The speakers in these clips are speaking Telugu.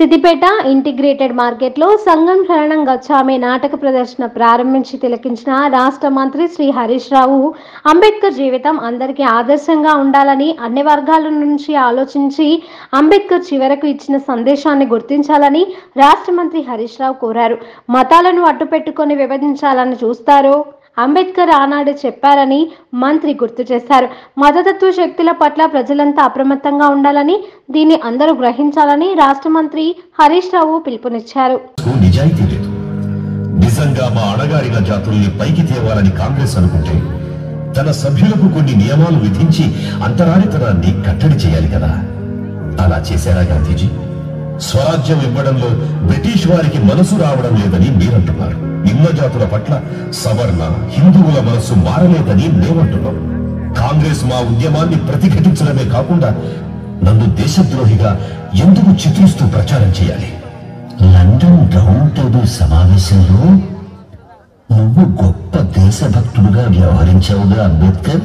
సిద్దిపేట ఇంటిగ్రేటెడ్ మార్కెట్లో సంఘం శరణం గచ్చామే నాటక ప్రదర్శన ప్రారంభించి తిలకించిన రాష్ట్ర మంత్రి శ్రీ హరీష్ రావు అంబేద్కర్ జీవితం అందరికీ ఆదర్శంగా ఉండాలని అన్ని వర్గాల నుంచి ఆలోచించి అంబేద్కర్ చివరకు ఇచ్చిన సందేశాన్ని గుర్తించాలని రాష్ట్ర మంత్రి హరీష్ రావు కోరారు మతాలను అడ్డుపెట్టుకొని విభజించాలని చూస్తారో అంబేద్కర్ ఆనాడు చెప్పారని మంత్రి గుర్తు చేశారు మతతత్వ శక్తుల పట్ల ప్రజలంతా అప్రమత్తంగా ఉండాలని దీన్ని అందరూ గ్రహించాలని రాష్ట్ర మంత్రి హరీష్ రావు పిలుపునిచ్చారు కు నిజాయితీ లేదు నిజంగా మా అణగారిన జాతుల్ని పైకి తేవాలని కాంగ్రెస్ అనుకుంటే తన సభ్యులకు కొన్ని నియమాలు విధించి అంతరానితనాన్ని కట్టడి చేయాలి కదా అలా చేశారా గాంధీజీ స్వరాజ్యం ఇవ్వడంలో బ్రిటిష్ వారికి మనసు రావడం లేదని మీరంటున్నారు నిమ్న జాతుల పట్ల సవర్ణ హిందువుల మనసు మారలేదని మేమంటున్నాం కాంగ్రెస్ మా ఉద్యమాన్ని ప్రతిఘటించడమే కాకుండా నన్ను దేశద్రోహిగా ఎందుకు చిత్రిస్తూ ప్రచారం చేయాలి లండన్ రౌండ్ టేబుల్ సమావేశంలో నువ్వు గొప్ప దేశభక్తుడుగా వ్యవహరించావుగా అంబేద్కర్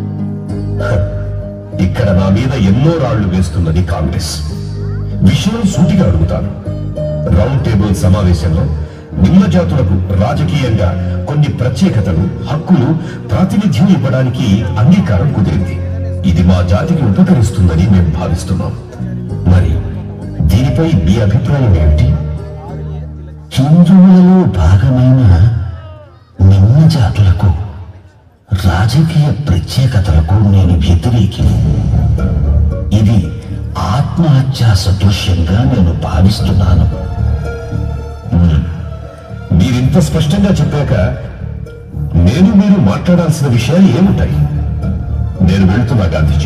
ఇక్కడ నా మీద ఎన్నో రాళ్లు వేస్తున్నది కాంగ్రెస్ విషయం సూటిగా అడుగుతాను రౌండ్ టేబుల్ సమావేశంలో నిమ్న జాతులకు రాజకీయంగా కొన్ని ప్రత్యేకతలు హక్కులు ప్రాతినిధ్యం ఇవ్వడానికి అంగీకారం కుదిరింది ఇది మా జాతికి ఉపకరిస్తుందని మేము భావిస్తున్నాం మరి దీనిపై మీ అభిప్రాయం ఏమిటి హిందువులలో భాగమైన నిమ్న జాతులకు రాజకీయ ప్రత్యేకతలకు నేను వ్యతిరేకిని ఇది ఆత్మహత్యా సదృశ్యంగా నేను భావిస్తున్నాను మీరింత స్పష్టంగా చెప్పాక నేను మీరు మాట్లాడాల్సిన విషయాలు ఏముంటాయి నేను వెళ్తున్నా గాంధీజీ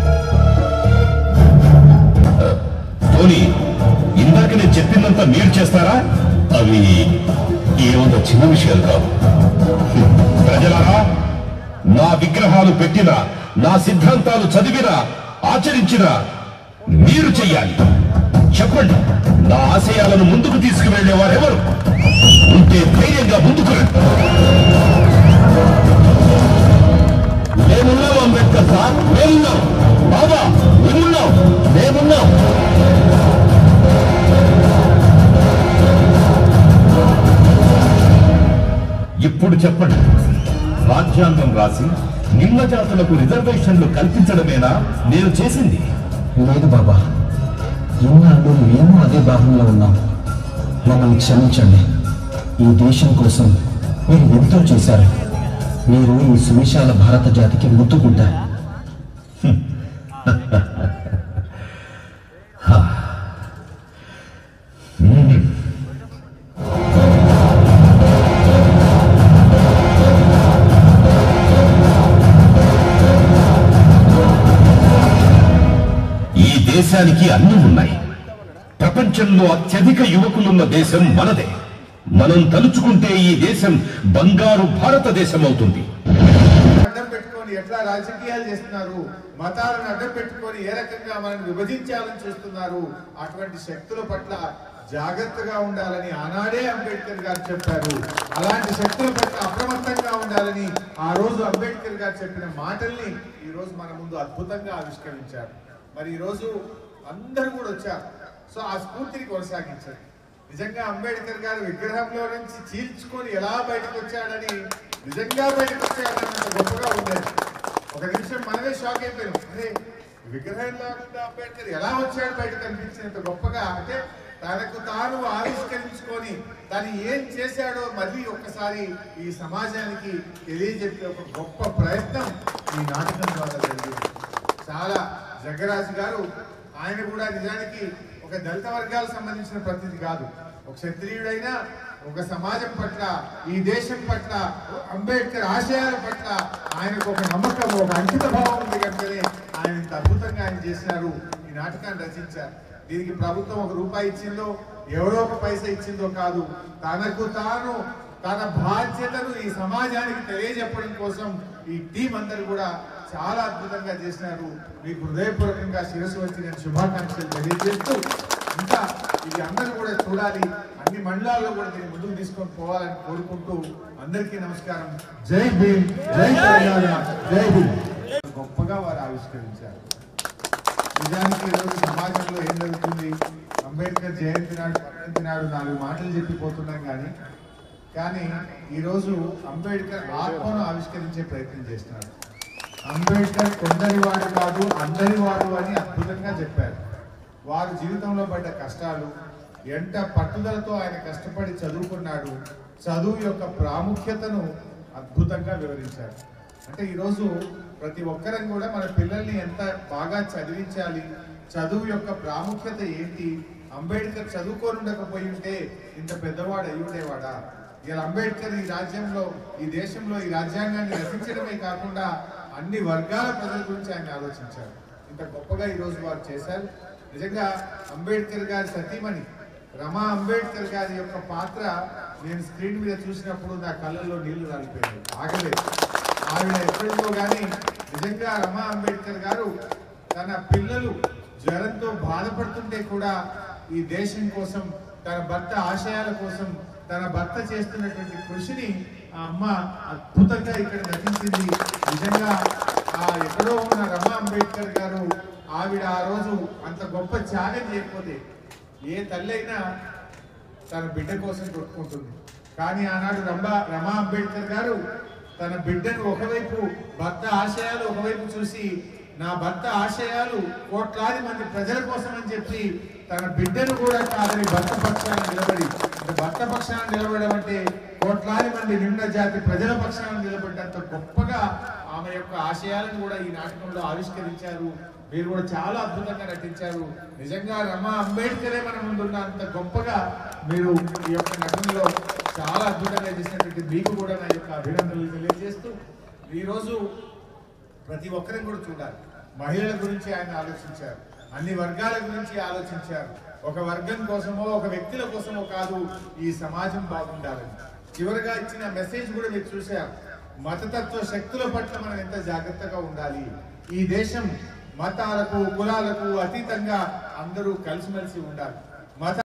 ఆ, పోనీ ఇందాక నేను చెప్పిందంతా మీరు చేస్తారా అవి ఏమంత చిన్న విషయాలు కావు ప్రజలారా నా విగ్రహాలు పెట్టిన నా సిద్ధాంతాలు చదివిన ఆచరించిన మీరు చెయ్యాలి చెప్పండి నా ఆశయాలను ముందుకు తీసుకువెళ్లే వారెవరు ఉంటే ధైర్యంగా ముందుకు రండి మేమున్నాం అంబేద్కర్ సార్ మేమున్నాం బాబా మేమున్నాం మేమున్నాం ఇప్పుడు చెప్పండి రాజ్యాంగం రాసి నిమ్న జాతులకు రిజర్వేషన్లు కల్పించడమేనా నేను చేసింది లేదు బాబా ఇన్నాళ్ళు మేము అదే భావంలో ఉన్నాం మమ్మల్ని క్షమించండి ఈ దేశం కోసం మీరు ఎంతో చేశారు మీరు ఈ సువిశాల భారత జాతికి ముద్దుకుంటారు ఈ దేశానికి అన్ని ఉన్నాయి ప్రపంచంలో అత్యధిక యువకులున్న దేశం మనదే మనం తలుచుకుంటే ఈ దేశం బంగారు భారతదేశం అవుతుంది అడ్డం పెట్టుకొని ఎట్లా రాజకీయాలు చేస్తున్నారు మతాలను అడ్డం పెట్టుకొని ఏ రకంగా మనల్ని విభజించాలని చూస్తున్నారు అటువంటి శక్తుల పట్ల జాగ్రత్తగా ఉండాలని ఆనాడే అంబేద్కర్ గారు చెప్పారు అలాంటి శక్తుల పట్ల అప్రమత్తంగా ఉండాలని ఆ రోజు అంబేద్కర్ గారు చెప్పిన మాటల్ని ఈ రోజు మన ముందు అద్భుతంగా ఆవిష్కరించారు మరి ఈ రోజు అందరూ కూడా వచ్చారు సో ఆ స్ఫూర్తిని కొనసాగించారు నిజంగా అంబేద్కర్ గారు విగ్రహంలో నుంచి చీల్చుకొని ఎలా బయటకు వచ్చాడని నిజంగా బయటకు వచ్చాడన్నంత గొప్పగా ఉండేది ఒక నిమిషం మనమే షాక్ అయిపోయాం అరే విగ్రహంలో ఉన్న అంబేద్కర్ ఎలా వచ్చాడు బయటకు కనిపించినంత గొప్పగా అంటే తనకు తాను ఆవిష్కరించుకొని తను ఏం చేశాడో మళ్ళీ ఒక్కసారి ఈ సమాజానికి తెలియజెప్పే ఒక గొప్ప ప్రయత్నం ఈ నాటకం ద్వారా జరిగింది చాలా జగ్గరాజు గారు ఆయన కూడా నిజానికి ఒక దళిత వర్గాలకు సంబంధించిన ప్రతినిధి కాదు ఒక క్షత్రియుడైనా ఒక సమాజం పట్ల ఈ దేశం పట్ల అంబేద్కర్ ఆశయాల పట్ల ఆయనకు ఒక నమ్మకం ఒక అంకిత భావం ఉంది కనుకనే ఆయన ఇంత అద్భుతంగా ఆయన చేసినారు ఈ నాటకాన్ని రచించారు దీనికి ప్రభుత్వం ఒక రూపాయి ఇచ్చిందో ఎవరో ఒక పైసా ఇచ్చిందో కాదు తనకు తాను తన బాధ్యతను ఈ సమాజానికి తెలియజెప్పడం కోసం ఈ టీం అందరూ కూడా చాలా అద్భుతంగా చేసినారు మీకు హృదయపూర్వకంగా శిరస్సు వచ్చి నేను శుభాకాంక్షలు తెలియజేస్తూ ఇంకా ఇది అందరూ కూడా చూడాలి అన్ని మండలాల్లో కూడా దీన్ని ముందుకు తీసుకొని పోవాలని కోరుకుంటూ అందరికీ నమస్కారం జై భీమ్ జై తెలంగాణ జై భీమ్ గొప్పగా వారు ఆవిష్కరించారు నిజానికి ఈరోజు సమాజంలో ఏం జరుగుతుంది అంబేద్కర్ జయంతి నాడు వర్ధంతి నాడు నాలుగు మాటలు చెప్పిపోతున్నాం కానీ కానీ ఈరోజు అంబేద్కర్ ఆత్మను ఆవిష్కరించే ప్రయత్నం చేస్తున్నాడు అంబేద్కర్ కొందరి వాడు కాదు అందరి వాడు అని అద్భుతంగా చెప్పారు వారు జీవితంలో పడ్డ కష్టాలు ఎంత పట్టుదలతో ఆయన కష్టపడి చదువుకున్నాడు చదువు యొక్క ప్రాముఖ్యతను అద్భుతంగా వివరించారు అంటే ఈరోజు ప్రతి ఒక్కరం కూడా మన పిల్లల్ని ఎంత బాగా చదివించాలి చదువు యొక్క ప్రాముఖ్యత ఏంటి అంబేద్కర్ చదువుకొని ఉండకపోయి ఉంటే ఇంత పెద్దవాడు అయి ఉండేవాడా ఇలా అంబేద్కర్ ఈ రాజ్యంలో ఈ దేశంలో ఈ రాజ్యాంగాన్ని రచించడమే కాకుండా అన్ని వర్గాల ప్రజల గురించి ఆయన ఆలోచించారు ఇంత గొప్పగా ఈ రోజు వారు చేశారు నిజంగా అంబేద్కర్ గారి సతీమణి రమా అంబేద్కర్ గారి యొక్క పాత్ర నేను స్క్రీన్ మీద చూసినప్పుడు నా కళ్ళల్లో నీళ్లు రాలిపోయాయి ఆగలేదు ఆవిడ ఎక్కడుందో కానీ నిజంగా రమా అంబేద్కర్ గారు తన పిల్లలు జ్వరంతో బాధపడుతుంటే కూడా ఈ దేశం కోసం తన భర్త ఆశయాల కోసం తన భర్త చేస్తున్నటువంటి కృషిని ఆ అమ్మ అద్భుతంగా ఇక్కడ నటించింది నిజంగా ఆ ఎక్కడో ఉన్న రమా అంబేద్కర్ గారు ఆవిడ ఆ రోజు అంత గొప్ప త్యాగం చేయకపోతే ఏ తల్లి అయినా తన బిడ్డ కోసం కొట్టుకుంటుంది కానీ ఆనాడు రమా రమా అంబేద్కర్ గారు తన బిడ్డను ఒకవైపు భర్త ఆశయాలు ఒకవైపు చూసి నా భర్త ఆశయాలు కోట్లాది మంది ప్రజల కోసం అని చెప్పి తన బిడ్డను కూడా కాదని భర్త పక్షాన నిలబడి అంటే భర్త పక్షాన నిలబడడం అంటే కోట్లాది మంది నిమ్న జాతి ప్రజల పక్షాన నిలబడ్డంత గొప్పగా ఆమె యొక్క ఆశయాలను కూడా ఈ నాటకంలో ఆవిష్కరించారు మీరు కూడా చాలా అద్భుతంగా నటించారు నిజంగా రమా అంబేద్కరే మన ముందున్న అంత గొప్పగా మీరు ఈ యొక్క నటనలో చాలా అద్భుతంగా చేసినటువంటి మీకు కూడా నా యొక్క అభినందనలు తెలియజేస్తూ ఈరోజు ప్రతి ఒక్కరిని కూడా చూడాలి మహిళల గురించి ఆయన ఆలోచించారు అన్ని వర్గాల గురించి ఆలోచించారు ఒక వర్గం కోసమో ఒక వ్యక్తుల కోసమో కాదు ఈ సమాజం బాగుండాలని చివరిగా ఇచ్చిన మెసేజ్ కూడా మీరు చూశారు మతతత్వ శక్తుల పట్ల మనం ఎంత జాగ్రత్తగా ఉండాలి ఈ దేశం మతాలకు కులాలకు అతీతంగా అందరూ కలిసిమెలిసి ఉండాలి మత